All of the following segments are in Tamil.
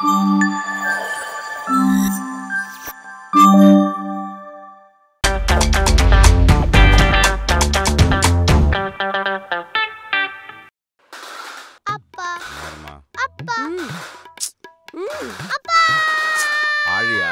அப்பா யாரும்மா அப்பா ஆழியா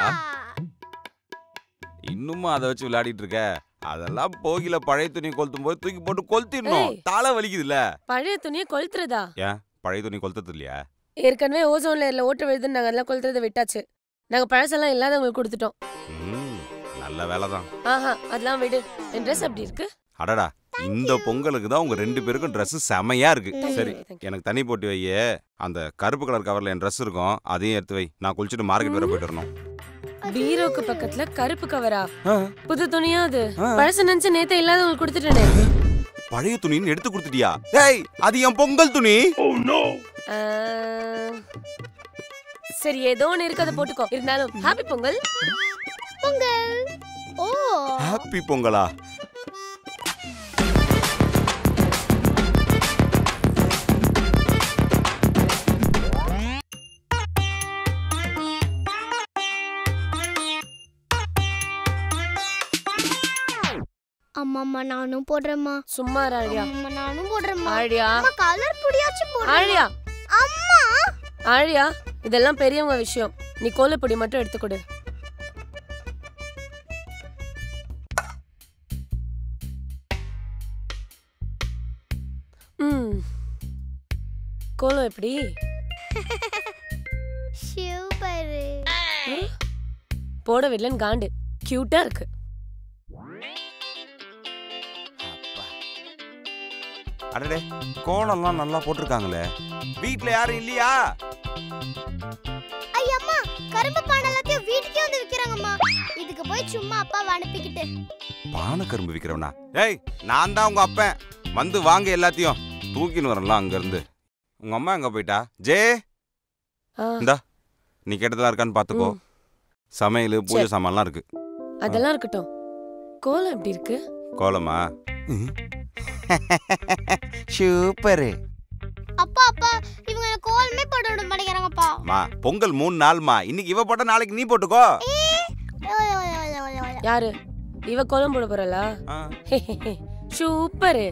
இன்னுமா அதை வச்சு விளையாடிட்டு இருக்க அதெல்லாம் போகில பழைய துணி கொளுத்தும் போது தூக்கி போட்டு கொளுத்திடணும் ஏய். தலை வலிக்குதுல்ல பழைய துணியை கொளுத்துறதா ஏன் பழைய துணி கொளுத்தது இல்லையா ஏற்கனவே ஓசோன் லேயர்ல ஓட்ட விழுதுன்னு நாங்க அதெல்லாம் கொளுத்துறதை விட்டாச்சு நாங்க பழசெல்லாம் இல்லாதவங்களுக்கு கொடுத்துட்டோம் ம், நல்ல வேலை தான் ஆஹா அதெல்லாம் விடு என் ட்ரெஸ் அப்படி இருக்கு அடடா இந்த பொங்கலுக்கு தான் உங்க ரெண்டு பேருக்கும் Dress செமையா இருக்கு Thank you, சரி thank you. எனக்கு தண்ணி போட்டு வையே அந்த கருப்பு கலர் கவர்ல என் Dress இருக்கும் அதையும் எடுத்து வை நான் குளிச்சுட்டு மார்க்கெட் வர போயிட்டு வரணும் பீரோக்கு பக்கத்துல கருப்பு கவரா ஆ, புது துணியா அது ஆ. பழசு நினைச்சு நேத்தே இல்லாதவங்களுக்கு கொடுத்துட்டேனே பழைய துணின்னு எடுத்து கொடுத்துட்டியா ஏய் அது என் பொங்கல் துணி ஆ, சரி ஏதோ ஒன்று இருக்கு அதை போட்டுக்கோ இருந்தாலும் ஹாப்பி பொங்கல் பொங்கல் ஓ ஹாப்பி பொங்கலா அம்மா அம்மா நானும் போடுறேம்மா சும்மா இரு, ஆழியா அம்மா நானும் போடுறேம்மா ஆழியா அம்மா கலர் பொடியாச்சும் போடுறேன் ஆழியா அம்மா ஆழியா இதெல்லாம் பெரியவங்க விஷயம் நீ கோலப்பொடி மட்டும் எடுத்து கொடு ம் கோலம் எப்படி சூப்பர் போட விடலன்னு காண்டு கியூட்டா இருக்கு அடடே கோலம்லாம் நல்லா போட்டிருக்காங்களே வீட்ல யாரும் இல்லையா ஐயம்மா கரும்பு பானை எல்லாத்தையும் வீட்டுக்கே வந்து விக்கிறாங்கம்மா இதுக்கு போய் சும்மா அப்பாவை அனுப்பிக்கிட்டு பானை கரும்பு விக்கிறவனா ஏய் நான் தான் உங்க அப்பன் வந்து வாங்க எல்லாத்தையும் தூக்கின்னு வரலாம் அங்க இருந்து உங்க அம்மா எங்க போயிட்டா ஜே ஆ, இந்தா நீ கேட்டதெல்லாம் இருக்கான்னு பாத்துக்கோ ம். சமையல் பூஜை சரி. சாமான்லாம் இருக்கு அதெல்லாம் இருக்கட்டும் கோலம் எப்படி இருக்கு கோலமா சூப்பரு அப்பா அப்பா இவங்க எனக்கு கோலமே போட விட மாட்டேங்கிறாங்கப்பா மா பொங்கல் மூணு நாள்மா இன்னைக்கு இவ போட்ட நாளைக்கு நீ போட்டுக்கோ ஓய், ஓய், ஓய், ஓய், ஓய். யாரு இவ கோலம் போட போறலா ஆ. சூப்பரு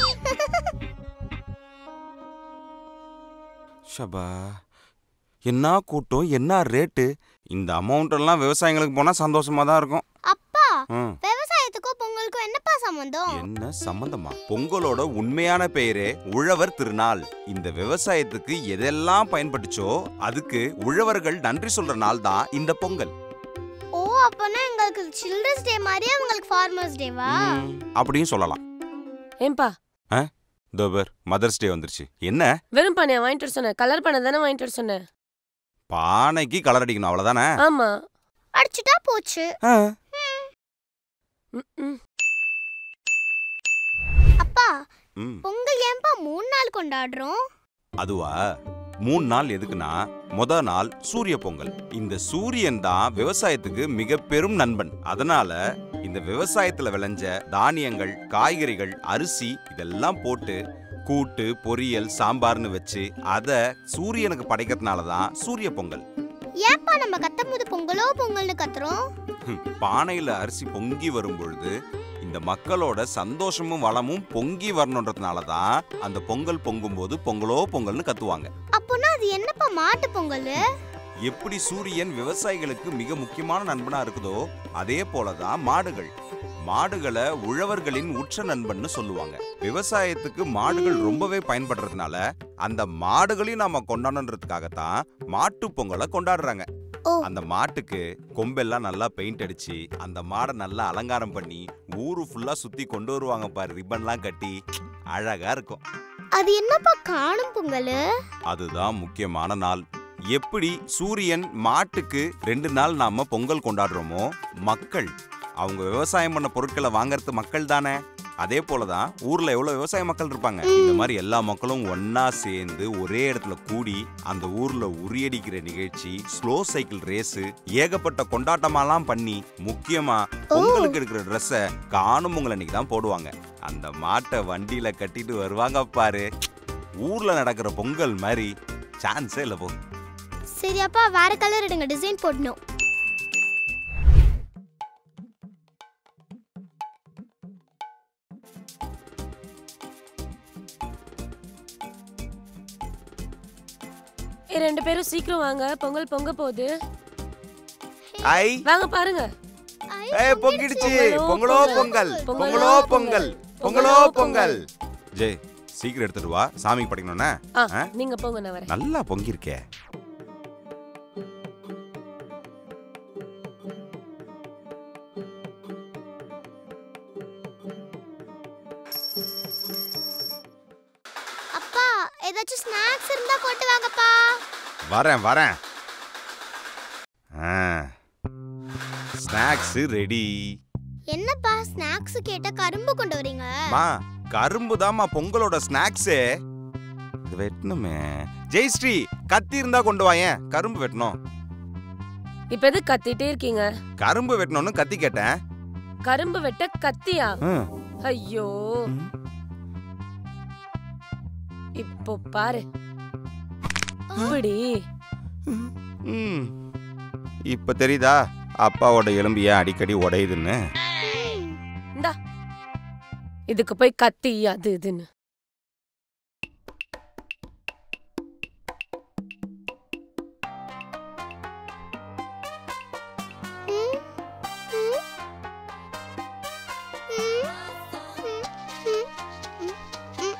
ஷபா என்ன கூட்டம் என்ன ரேட்டு இந்த அமௌண்ட் எல்லாம் விவசாயிங்களுக்கு போனா சந்தோஷமா தான் இருக்கும் அப்பா ம். விவசாயத்துக்கும் பொங்கலுக்கும் என்னப்பா சம்பந்தம் என்ன சம்பந்தமா பொங்கலோட உண்மையான பெயரே உழவர் திருநாள் இந்த விவசாயத்துக்கு எதெல்லாம் பயன்பட்டுச்சோ அதுக்கு உழவர்கள் நன்றி சொல்ற நாள் தான் இந்த பொங்கல் ஓ அப்பனா எங்களுக்கு சில்ட்ரன்ஸ் டே மாதிரியே அவங்களுக்கு ஃபார்மர்ஸ் டேவா ம், அப்படியும் சொல்லலாம் ஏன்பா தோபர் மதர்ஸ் டே வந்துருச்சு என்ன வெறும் பானையா வாங்கிட்டு வர சொன்னேன் கலர் பானை தானே வாங்கிட்டு வர சொன்னேன் பானைக்கு கலர் அடிக்கணும் அவ்வளவுதானே ஆமா அடிச்சுட்டா போச்சு ஆ. ம், ம். அப்பா ம், பொங்கல் ஏன்பா மூணு நாள் கொண்டாடுறோம் அதுவா மூணு நாள் எதுக்குன்னா முத நாள் சூரிய பொங்கல் இந்த சூரியன் தான் விவசாயத்துக்கு மிக பெரும் நண்பன் அதனால இந்த விவசாயத்துல விளைஞ்ச தானியங்கள் காய்கறிகள் அரிசி இதெல்லாம் போட்டு கூட்டு பொரியல் சாம்பார்னு வச்சு அத சூரியனுக்கு படைக்கிறதுனால தான் சூரிய பொங்கல் ஏன்பா நம்ம கத்தும்போது பொங்கலோ பொங்கல்னு கத்துறோம் ஹம், பானையில அரிசி பொங்கி வரும் பொழுது இந்த மக்களோட சந்தோஷமும் வளமும் பொங்கி வரணுன்றதுனால தான் அந்த பொங்கல் பொங்கும்போது பொங்கலோ பொங்கல்னு கத்துவாங்க அப்போனா அது என்னப்பா மாட்டு பொங்கல் எப்படி சூரியன் விவசாயிகளுக்கு மிக முக்கியமான நண்பனா இருக்குதோ அதே போலதான் மாடுகள் மாடுகளை உழவர்களின் உற்ற நண்பன்னு சொல்லுவாங்க விவசாயத்துக்கு மாடுகள் ரொம்பவே பயன்படுறதுனால அந்த மாடுகளையும் நாம கொண்டாடணுன்றதுக்காகத்தான் மாட்டு பொங்கலை கொண்டாடுறாங்க ஓ. அந்த மாட்டுக்கு கொம்பெல்லாம் நல்லா பெயிண்ட் அடிச்சு அந்த மாடை நல்லா அலங்காரம் பண்ணி ஊரு ஃபுல்லா சுத்தி கொண்டு வருவாங்க பாரு ரிப்பன்லாம் கட்டி அழகா இருக்கும் அது என்னப்பா காணும் பொங்கல் அதுதான் முக்கியமான நாள் எப்படி சூரியன் மாட்டுக்கு ரெண்டு நாள் நாம பொங்கல் கொண்டாடுறோமோ மக்கள் அவங்க விவசாயம் பண்ண பொருட்களை வாங்குறது மக்கள் தானே அதே போலதான் ஊர்ல எவ்வளவு விவசாய மக்கள் இருப்பாங்க இந்த மாதிரி எல்லா மக்களும் ஒன்னா சேர்ந்து ஒரே இடத்துல கூடி அந்த ஊர்ல உரியடிக்கிற நிகழ்ச்சி ஸ்லோ சைக்கிள் ரேஸ் ஏகப்பட்ட கொண்டாட்டமாலாம் பண்ணி முக்கியமா பொங்கலுக்கு எடுக்கிற ட்ரெஸ்ஸ காணும் பொங்கல் அன்னைக்கு தான் போடுவாங்க அந்த மாட்டை வண்டியில கட்டிட்டு வருவாங்க பாரு ஊர்ல நடக்கிற பொங்கல் மாதிரி சான்ஸே இல்ல போ சரி அப்பா வேற கலர் எடுங்க டிசைன் போடணும் ஏ ரெண்டு பேரும் சீக்கிரம் வாங்க பொங்கல் பொங்க போகுது ஐ வாங்க பாருங்க ஏய் பொங்கிடுச்சு பொங்கலோ பொங்கல் பொங்கலோ பொங்கல் பொங்கலோ பொங்கல் ஜெய் சீக்கிரம் எடுத்துட்டு வா சாமிக்கு படிக்கணும்னா ஆ ஆ? நீங்க போங்க நான் வரேன் நல்லா பொங்கிருக்கே அப்பா ஏதாச்சும் ஸ்நாக்ஸ் இருந்தா கொண்டு வாங்கப்பா வரேன் வரேன் ஸ்நாக்ஸ் ரெடி என்னப்பா ஸ்நாக்ஸ் கேட்டா கரும்பு கொண்டு வரீங்க மா கரும்பு தாம்மா பொங்கலோட ஸ்நாக்ஸு இது வெட்டணுமே ஜெயஸ்ரீ கத்தி இருந்தா கொண்டு வாயேன் கரும்பு வெட்டணும் இப்ப எது கத்திட்டே இருக்கீங்க கரும்பு வெட்டணும்னு கத்தி கேட்டேன் கரும்பு வெட்ட கத்தியா ம். ஐயோ இப்போ பாரு இப்படி ம். இப்ப தெரியுதா அப்பாவோட எலும்பு ஏன் அடிக்கடி உடையுதுன்னு இந்தா இதுக்கு போய் கத்தி அது இதுன்னு ம், ம், ம், ம், ம், ம்,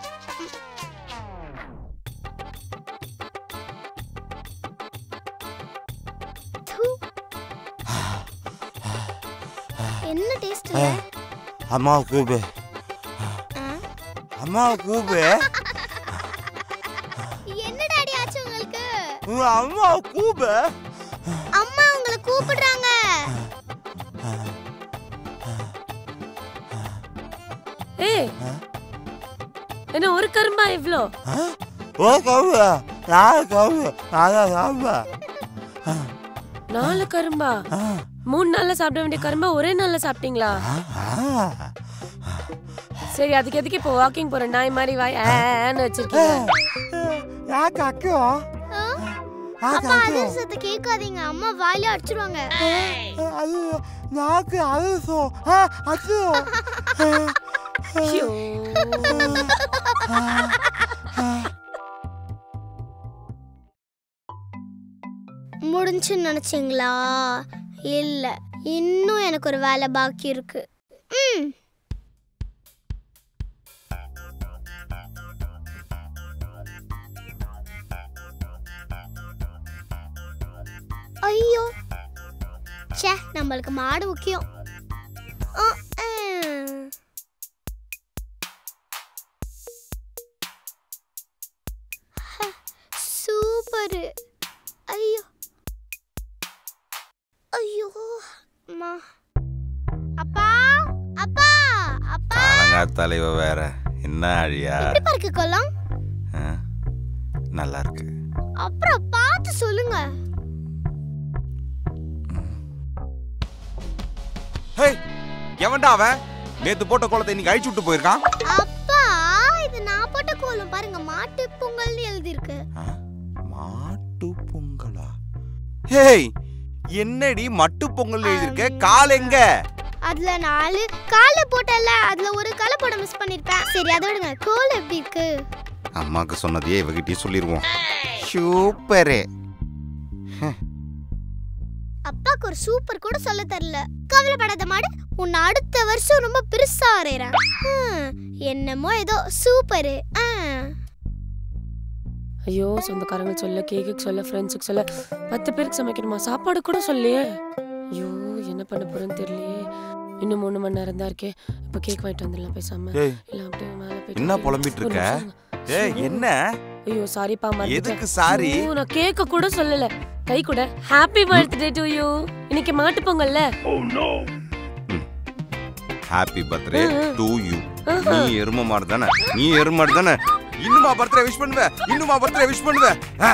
ம். தூ. என்ன டேஸ்ட் அம்மா கூபு அம்மா கூபு என்ன டாடி ஆச்சு உங்களுக்கு அம்மா கூபு அம்மா உங்களை கூப்பிடுறாங்க ஏய் என்ன ஒரு கரும்பா இவ்ளோ ஓ கவு நான் கவு நான் கவு நாலு கரும்பா மூணு நாள்ல சாப்பிட வேண்டிய கரும்பா ஒரே நாள்ல சாப்பிட்டீங்களா சரி அதுக்கு எதுக்கு இப்போ வாக்கிங் போற நாய் மாதிரி வாய் ஆன்னு வச்சிருக்கீங்க யாக்கு அக்கோ ஆ? அப்பா அதிர்ஷ்டத்தை கேட்காதீங்க அம்மா வாயில அடிச்சிருவாங்க அது நாக்கு அலசோ அச்சோ ஐயோ. முடிஞ்சுன்னு நினைச்சீங்களா இல்ல இன்னும் எனக்கு ஒரு வேலை பாக்கி இருக்கு ம் ஐயோ ச்சே நம்மளுக்கு மாடு முக்கியம் ஆ, ஆ. ஹ, சூப்பரு ஐயோ ஐயோ அம்மா அப்பா அப்பா அப்பா தலைவ வேற என்ன அழியா எப்படிப்பா இருக்கு கொல்லம் ஆ? நல்லா இருக்கு அப்புறம் பார்த்து சொல்லுங்க ஹேய் எவன்டா அவன் நேத்து போட்ட கோலத்தை இன்னைக்கு அழிச்சு விட்டு போயிருக்கான் அப்பா இது நான் போட்ட கோலம் பாருங்க மாட்டு பொங்கல்னு எழுதியிருக்கு ஆ? மாட்டு பொங்கலா ஹேய் என்னடி மட்டு பொங்கல் எழுதிருக்க கால் எங்க அதுல நாலு காலை போட்டல அதுல ஒரு காலை போட மிஸ் பண்ணிருப்பேன் சரி அதை விடுங்க கோலம் எப்படி இருக்கு அம்மாக்கு சொன்னதையே இவகிட்டயே சொல்லிருவோம் சூப்பரே அப்பாக்கு ஒரு சூப்பர் கூட சொல்ல தெரியல கவலைப்படாத மாடு உன்னை அடுத்த வருஷம் ரொம்ப பெருசா வரையறேன் ஹம், என்னமோ ஏதோ சூப்பரு ஆ. ஐயோ சொந்தக்காரங்களுக்கு சொல்ல கேக்குக்கு சொல்ல ஃப்ரெண்ட்ஸுக்கு சொல்ல பத்து பேருக்கு சமைக்கணுமா சாப்பாடு கூட சொல்லையே ஐயோ என்ன பண்ண போறேன்னு தெரியலையே இன்னும் மூணு மணி நேரம் தான் இருக்கே இப்போ கேக் வாங்கிட்டு வந்துடலாம் பேசாம ஏய் இல்ல அப்படியே மேல போயிட்டு என்ன அப்படியே- புலம்பிட்டு ஒரு இருக்க? நிமிஷம் இருங்க. ஏய் என்ன ஐயோ சாரிப்பா மறந்துட்டேன் எதுக்கு சாரி ஐயோ, நான் கேக்க கூட சொல்லல கை கூட ஹாப்பி பர்த்டே டு யூ இன்னைக்கு மாட்டு பொங்கல்ல ஹாப்பி பர்த்டே ம். டு யூ நீ எரும மாடு தானே நீ எரும மாடு தானே இன்னுமா பர்த்டே விஷ் பண்ணுவ இன்னுமா பர்த்டே விஷ் பண்ணுவ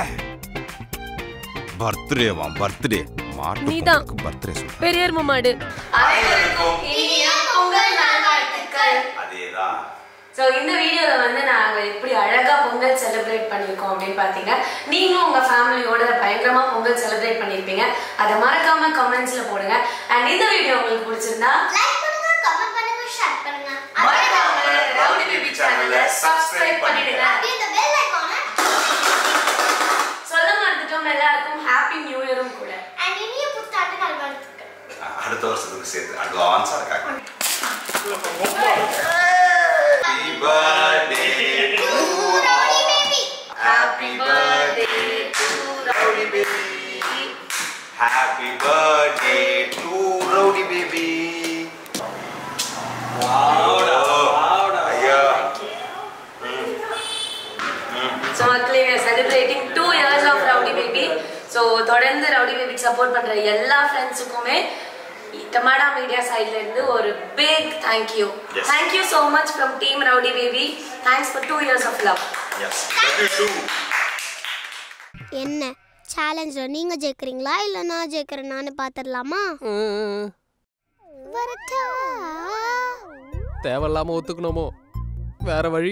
பர்த்டே வா பர்த்டே மாட்டு நீதான். பொங்கலுக்கு பர்த்டே சொல்ற பெரியர் மாடு அதேதான் ஸோ இந்த வீடியோவில் வந்து நாங்கள் எப்படி அழகாக பொங்கல் செலிப்ரேட் பண்ணியிருக்கோம் அப்படின்னு பார்த்தீங்க நீங்களும் உங்கள் ஃபேமிலியோட பயங்கரமாக பொங்கல் செலிப்ரேட் பண்ணியிருப்பீங்க அதை மறக்காம கமெண்ட்ஸில் போடுங்க அண்ட் இந்த வீடியோ உங்களுக்கு பிடிச்சிருந்தா லைக் பண்ணுங்க கமெண்ட் பண்ணுங்க ஷேர் பண்ணுங்க மறக்காம ரவுடி பேபி சேனலை சப்ஸ்கிரைப் பண்ணிடுங்க அப்படியே இந்த பெல் ஐகானை சொல்ல மறந்துட்டோம் எல்லாருக்கும் ஹாப்பி நியூ இயரும் கூட அண்ட் இனிய புத்தாண்டு நல்வாழ்த்துக்கள் அடுத்த வருஷத்துக்கு சேர்த்து அட்வான்ஸா இருக்காங்க Happy birthday to rowdy baby Happy birthday to Rowdy baby. Happy birthday to Rowdy baby. ஐயா. ஸோ மக்களே celebrating two years of rowdy baby so தொடர்ந்து ரவுடி பேபிக்கு சப்போர்ட் பண்ணுற எல்லா ஃப்ரெண்ட்ஸுக்குமே டமாடா மீடியா சைட்ல இருந்து ஒரு big thank you Yes. Thank you so much from team rowdy baby thanks for two years of love Yes. Love you too. என்ன சேலஞ்சில் நீங்கள் ஜெயிக்கிறீங்களா இல்லை நான் ஜெயிக்கிறேனான்னு பார்த்துடலாமா வரட்டா தேவையில்லாம ஒத்துக்கணுமோ வேற வழி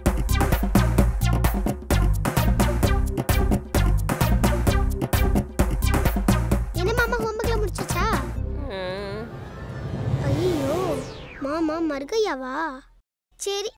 என்ன மாமா ஹோம்ஒர்க்ல முடிச்சாச்சா ஐயோ மாமா மருகையாவா சரி